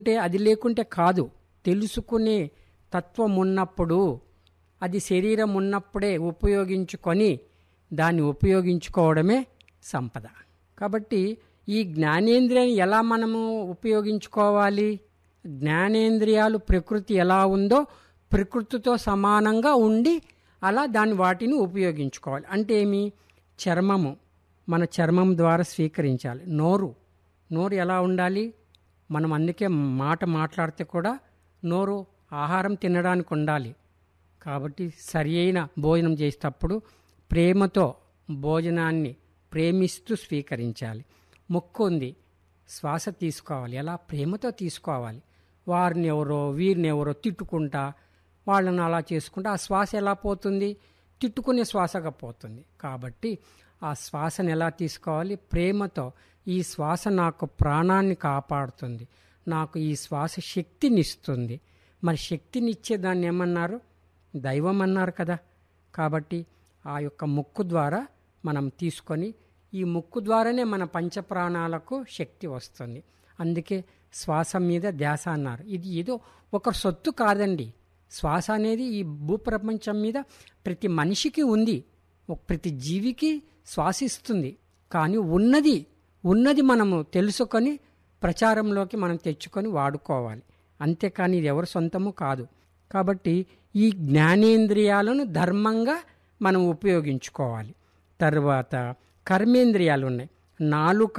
అంటే అది లేకుంటే కాదు తెలుసుకునే తత్వం ఉన్నప్పుడు అది శరీరం ఉన్నప్పుడే ఉపయోగించుకొని దాన్ని ఉపయోగించుకోవడమే సంపద కాబట్టి ఈ జ్ఞానేంద్రియాన్ని ఎలా మనము ఉపయోగించుకోవాలి జ్ఞానేంద్రియాలు ప్రకృతి ఎలా ఉందో ప్రకృతితో సమానంగా ఉండి అలా దాని వాటిని ఉపయోగించుకోవాలి అంటే ఏమి చర్మము మన చర్మం ద్వారా స్వీకరించాలి నోరు నోరు ఎలా ఉండాలి మనం అందుకే మాట మాట్లాడితే కూడా నోరు ఆహారం తినడానికి ఉండాలి కాబట్టి సరి అయిన భోజనం చేసేటప్పుడు ప్రేమతో భోజనాన్ని ప్రేమిస్తూ స్వీకరించాలి ముక్కు ఉంది శ్వాస తీసుకోవాలి ఎలా ప్రేమతో తీసుకోవాలి వారిని ఎవరో వీరిని ఎవరో తిట్టుకుంటా వాళ్ళని అలా చేసుకుంటా ఆ శ్వాస ఎలా పోతుంది తిట్టుకునే శ్వాసగా పోతుంది కాబట్టి ఆ శ్వాసను ఎలా తీసుకోవాలి ప్రేమతో ఈ శ్వాస నాకు ప్రాణాన్ని కాపాడుతుంది నాకు ఈ శ్వాస శక్తినిస్తుంది మరి శక్తినిచ్చే దాన్ని ఏమన్నారు దైవం అన్నారు కదా కాబట్టి ఆ యొక్క ముక్కు ద్వారా మనం తీసుకొని ఈ ముక్కు ద్వారానే మన పంచప్రాణాలకు శక్తి వస్తుంది అందుకే శ్వాస మీద ధ్యాస అన్నారు ఇది ఏదో ఒక సొత్తు కాదండి శ్వాస అనేది ఈ భూప్రపంచం మీద ప్రతి మనిషికి ఉంది ఒక- ప్రతి జీవికి శ్వాసిస్తుంది కానీ ఉన్నది ఉన్నది మనము తెలుసుకొని ప్రచారంలోకి మనం తెచ్చుకొని వాడుకోవాలి అంతేకాని ఇది ఎవరి సొంతము కాదు కాబట్టి ఈ జ్ఞానేంద్రియాలను ధర్మంగా మనం ఉపయోగించుకోవాలి తర్వాత కర్మేంద్రియాలు ఉన్నాయి నాలుక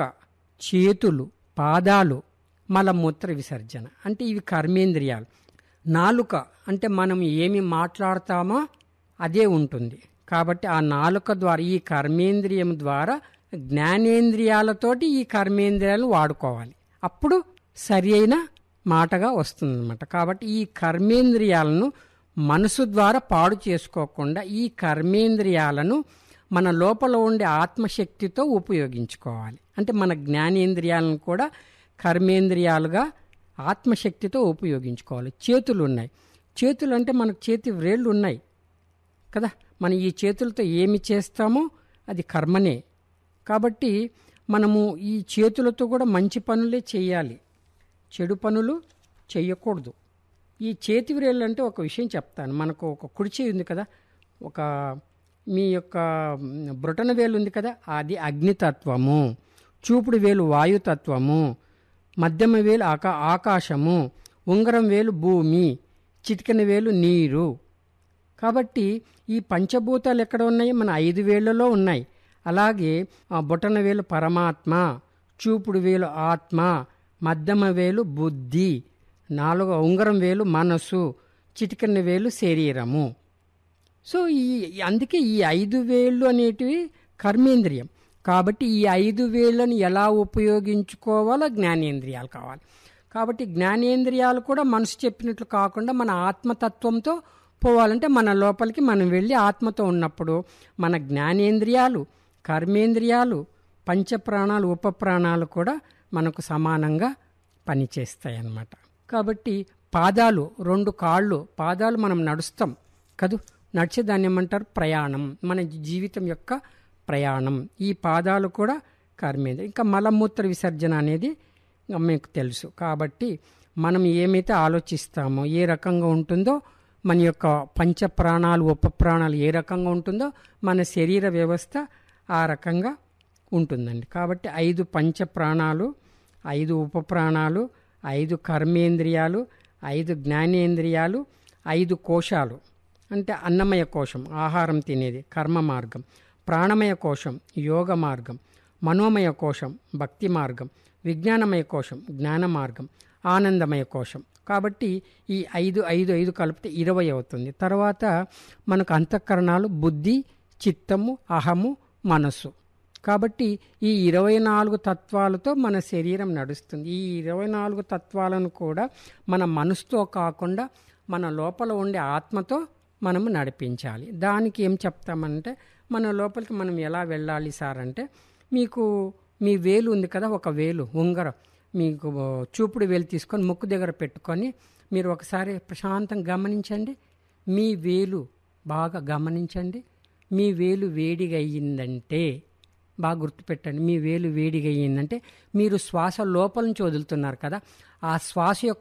చేతులు పాదాలు మలమూత్ర విసర్జన అంటే ఇవి కర్మేంద్రియాలు నాలుక అంటే మనం ఏమి మాట్లాడతామో అదే ఉంటుంది కాబట్టి ఆ నాలుక ద్వారా ఈ కర్మేంద్రియం ద్వారా జ్ఞానేంద్రియాలతోటి ఈ కర్మేంద్రియాలు వాడుకోవాలి అప్పుడు సరి అయిన మాటగా వస్తుందన్నమాట కాబట్టి ఈ కర్మేంద్రియాలను మనసు ద్వారా పాడు చేసుకోకుండా ఈ కర్మేంద్రియాలను మన లోపల ఉండే ఆత్మశక్తితో ఉపయోగించుకోవాలి అంటే మన జ్ఞానేంద్రియాలను కూడా కర్మేంద్రియాలుగా ఆత్మశక్తితో ఉపయోగించుకోవాలి చేతులు ఉన్నాయి చేతులు అంటే మనకు చేతి వ్రేళ్ళు ఉన్నాయి కదా మనం ఈ చేతులతో ఏమి చేస్తామో అది కర్మనే కాబట్టి మనము ఈ చేతులతో కూడా మంచి పనులే చేయాలి చెడు పనులు చేయకూడదు ఈ చేతి వ్రేళ్ళు అంటే ఒక విషయం చెప్తాను మనకు ఒక కుడి చేయి ఉంది కదా ఒక మీ యొక్క బ్రొటన వేలు ఉంది కదా అది అగ్నితత్వము చూపుడు వేలు వాయుతత్వము మధ్యమ వేలు ఆకా ఆకాశము ఉంగరం వేలు భూమి చిటికెన వేలు నీరు కాబట్టి ఈ పంచభూతాలు ఎక్కడ ఉన్నాయి మన ఐదు వేళ్లలో ఉన్నాయి అలాగే ఆ బొటన వేలు పరమాత్మ చూపుడు వేలు ఆత్మ మధ్యమ వేలు బుద్ధి నాలుగో ఉంగరం వేలు మనసు చిటికెన వేలు శరీరము సో ఈ అందుకే ఈ ఐదు వేళ్ళు అనేటివి కర్మేంద్రియం కాబట్టి ఈ ఐదు వేళ్ళని ఎలా ఉపయోగించుకోవాలో జ్ఞానేంద్రియాలు కావాలి కాబట్టి జ్ఞానేంద్రియాలు కూడా మనసు చెప్పినట్లు కాకుండా మన ఆత్మతత్వంతో పోవాలంటే మన లోపలికి మనం వెళ్ళి ఆత్మతో ఉన్నప్పుడు మన జ్ఞానేంద్రియాలు కర్మేంద్రియాలు పంచప్రాణాలు ఉపప్రాణాలు కూడా మనకు సమానంగా పనిచేస్తాయి అన్నమాట కాబట్టి పాదాలు రెండు కాళ్ళు పాదాలు మనం నడుస్తాం కదూ నడిచే దాన్ని ఏమంటారు ప్రయాణం మన జీవితం యొక్క ప్రయాణం ఈ పాదాలు కూడా కర్మేంద్రియం ఇంకా మలమూత్ర విసర్జన అనేది మీకు తెలుసు కాబట్టి మనం ఏమైతే ఆలోచిస్తామో ఏ రకంగా ఉంటుందో మన యొక్క పంచప్రాణాలు ఉపప్రాణాలు ఏ రకంగా ఉంటుందో మన శరీర వ్యవస్థ ఆ రకంగా ఉంటుందండి కాబట్టి ఐదు పంచప్రాణాలు ఐదు ఉపప్రాణాలు ఐదు కర్మేంద్రియాలు ఐదు జ్ఞానేంద్రియాలు ఐదు కోశాలు అంటే అన్నమయ కోశం ఆహారం తినేది కర్మ మార్గం ప్రాణమయ కోశం యోగ మార్గం మనోమయ కోశం భక్తి మార్గం విజ్ఞానమయ కోశం జ్ఞాన మార్గం ఆనందమయ కోశం కాబట్టి ఈ ఐదు ఐదు ఐదు కలిపితే ఇరవై అవుతుంది తర్వాత మనకు అంతఃకరణాలు బుద్ధి చిత్తము అహము మనస్సు కాబట్టి ఈ ఇరవై నాలుగు తత్వాలతో మన శరీరం నడుస్తుంది ఈ ఇరవై నాలుగు తత్వాలను కూడా మన మనసుతో కాకుండా మన లోపల ఉండే ఆత్మతో మనము నడిపించాలి దానికి ఏం చెప్తామంటే మన లోపలికి మనం ఎలా వెళ్ళాలి సార్ అంటే మీకు మీ వేలు ఉంది కదా ఒక వేలు ఉంగరం మీకు చూపుడు వేలు తీసుకొని ముక్కు దగ్గర పెట్టుకొని మీరు ఒకసారి ప్రశాంతంగా గమనించండి మీ వేలు బాగా గమనించండి మీ వేలు వేడిగా అయ్యిందంటే బాగా గుర్తుపెట్టండి మీ వేలు వేడిగా అయ్యిందంటే మీరు శ్వాస లోపల నుంచి వదులుతున్నారు కదా ఆ శ్వాస యొక్క